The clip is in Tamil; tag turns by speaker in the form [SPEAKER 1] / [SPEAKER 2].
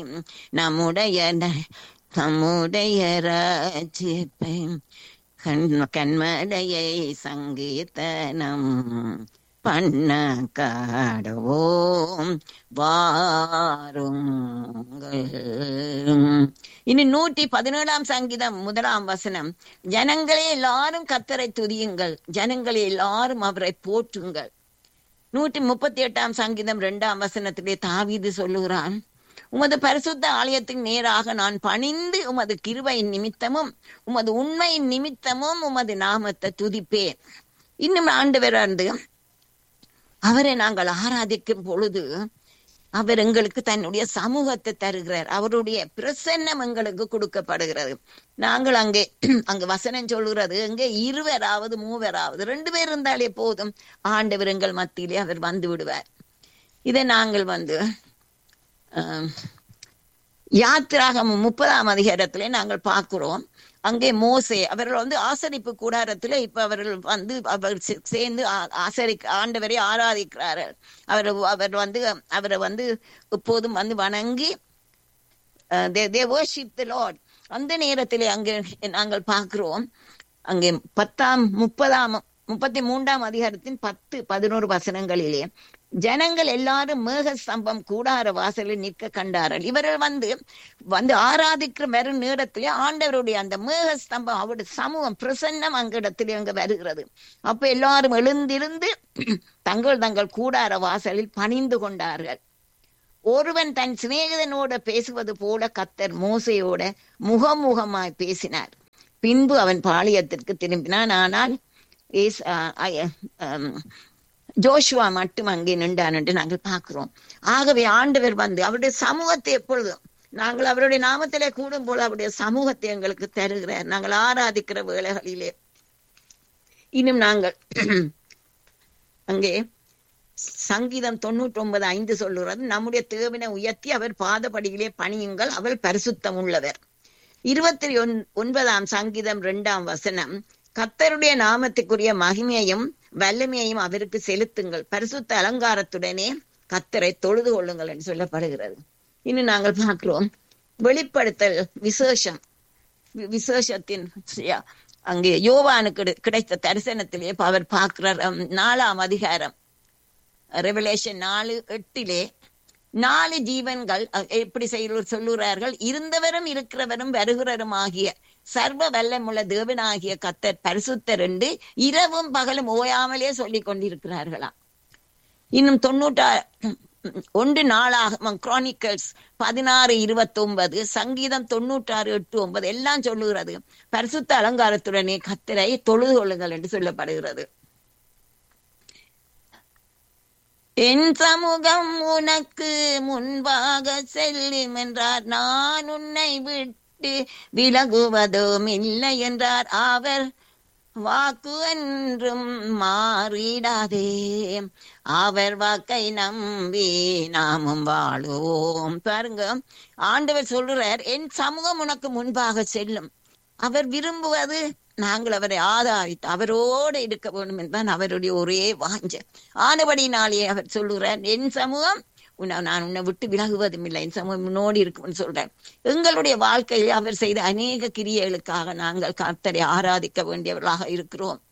[SPEAKER 1] நம்முடைய ந- நம்முடைய ராஜ்யப்பை கண் கண்மலையை சங்கீதனம் பண்ண காடுவோம் வாருங்கள் இனி நூற்றி பதினேழாம் சங்கீதம் முதலாம் வசனம் ஜனங்களே எல்லாரும் கத்தரை துதியுங்கள் ஜனங்களே எல்லாரும் அவரை போற்றுங்கள் நூற்றி முப்பத்தி எட்டாம் சங்கீதம் இரண்டாம் வசனத்திலே தாவீது சொல்லுகிறான் உமது பரிசுத்த ஆலயத்துக்கு நேராக நான் பணிந்து உமது கிருபையின் நிமித்தமும் உமது உண்மையின் நிமித்தமும் உமது நாமத்தை துதிப்பேன் இன்னும் ஆண்டவர் வந்து அவரை நாங்கள் ஆராதிக்கும் பொழுது அவர் எங்களுக்கு தன்னுடைய சமூகத்தை தருகிறார் அவருடைய பிரசன்னம் எங்களுக்கு கொடுக்கப்படுகிறது நாங்கள் அங்கே அங்க வசனம் சொல்லுகிறது எங்கே இருவராவது மூவராவது ரெண்டு பேர் இருந்தாலே போதும் ஆண்டவர் எங்கள் மத்தியிலே அவர் வந்து விடுவார் இதை நாங்கள் வந்து ஆஹ், யாத்திராகமம் முப்பதாம் அதிகாரத்திலே நாங்கள் பார்க்கிறோம் அங்கே மோசே அவர்கள் வந்து ஆசரிப்பு கூடாரத்திலே இப்ப அவர்கள் வந்து அவர் சே- சேர்ந்து ஆ- ஆசரி ஆண்டவரை ஆராதிக்கிறார்கள் அவர் அவர் வந்து அவரை வந்து எப்போதும் வந்து வணங்கி தே worship the லார்ட் அந்த நேரத்திலே அங்கே நாங்கள் பார்க்கிறோம் அங்கே பத்தாம் முப்பதாம் முப்பத்தி மூன்றாம் அதிகாரத்தின் பத்து பதினோரு வசனங்களிலே ஜனங்கள் எல்லாரும் மேக ஸ்தம்பம் கூடார வாசலில் நிற்க கண்டார்கள் இவர்கள் வந்து வந்து ஆராதிக்கிற வரும் நேரத்திலே ஆண்டவருடைய அந்த மேக ஸ்தம்பம் அவருடைய சமூகம் பிரசன்னம் அங்கிடத்திலே அங்க வருகிறது அப்ப எல்லாரும் எழுந்திருந்து தங்கள் தங்கள் கூடார வாசலில் பணிந்து கொண்டார்கள் ஒருவன் தன் சிநேகிதனோட பேசுவது போல கத்தர் மோசையோட முகமுகமாய் பேசினார் பின்பு அவன் பாளையத்திற்கு திரும்பினான் ஆனால் ஏஸ்- ஆ- ஆ- ஆம், ஜோஷுவா மட்டும் அங்கே நின்றான் என்று நாங்கள் பார்க்கிறோம் ஆகவே ஆண்டவர் வந்து அவருடைய சமூகத்தை எப்பொழுதும் நாங்கள் அவருடைய நாமத்திலே கூடும் போது அவருடைய சமூகத்தை எங்களுக்கு தருகிறார் நாங்கள் ஆராதிக்கிற வேளைகளிலே இன்னும் நாங்கள் அங்கே சங்கீதம் தொண்ணூற்றி ஒன்பது ஐந்து சொல்லுகிறது நம்முடைய தேவனை உயர்த்தி அவர் பாதபடியிலே பணியுங்கள் அவர் பரிசுத்தம் உள்ளவர் இருபத்தி ஒன் ஒன்பதாம் சங்கீதம் இரண்டாம் வசனம் கத்தருடைய நாமத்துக்குரிய மகிமையையும் வல்லமையையும் அவருக்கு செலுத்துங்கள் பரிசுத்த அலங்காரத்துடனே கத்தரை தொழுது கொள்ளுங்கள் என்று சொல்லப்படுகிறது இன்னும் நாங்கள் பார்க்கிறோம் வெளிப்படுத்தல் விசேஷம் வி- விசேஷத்தின் யா, அங்கே யோவானுக்கு கிடை- கிடைத்த தரிசனத்திலே இப்ப அவர் பார்க்கிறார் ஹம், நாலாம் அதிகாரம் ரெவலேஷன் நாலு எட்டிலே நாலு ஜீவன்கள் அ- எப்படி செய்ய சொல்லுகிறார்கள் இருந்தவரும் இருக்கிறவரும் வருகிறவரும் ஆகிய சர்வ வல்லமுள்ள தேவனாகிய கத்தர் பரிசுத்தர் என்று இரவும் பகலும் ஓயாமலே சொல்லிக் கொண்டிருக்கிறார்களாம் இன்னும் தொண்ணூற்றா ஒன்று நாளாக குரானிக்கல்ஸ் பதினாறு இருபத்தி ஒன்பது சங்கீதம் தொண்ணூற்றாறு எட்டு ஒன்பது எல்லாம் சொல்லுகிறது பரிசுத்த அலங்காரத்துடனே கத்தரை தொழுது கொள்ளுங்கள் என்று சொல்லப்படுகிறது என் சமூகம் உனக்கு முன்பாக செல்லும் என்றார் நான் உன்னை விட்டு விலகுவதும் இல்லை என்றார் அவர் வாக்கு என்றும் மாறிடாதே அவர் வாக்கை நம்பி நாமும் வாழுவோம் பாருங்க ஆண்டவர் சொல்றார் என் சமூகம் உனக்கு முன்பாக செல்லும் அவர் விரும்புவது நாங்கள் அவரை ஆதாரித்து அவரோடு இருக்க வேண்டும் என்பதான் அவருடைய ஒரே வாஞ்ச ஆனபடினாலே அவர் சொல்லுகிறார் என் சமூகம் உன்னை நான் உன்னை விட்டு விலகுவதும் இல்லை என் சமூகம் உன்னோடு இருக்கும்னு சொல்றேன் எங்களுடைய வாழ்க்கையில் அவர் செய்த அநேக கிரியைகளுக்காக நாங்கள் கர்த்தரை ஆராதிக்க வேண்டியவர்களாக இருக்கிறோம்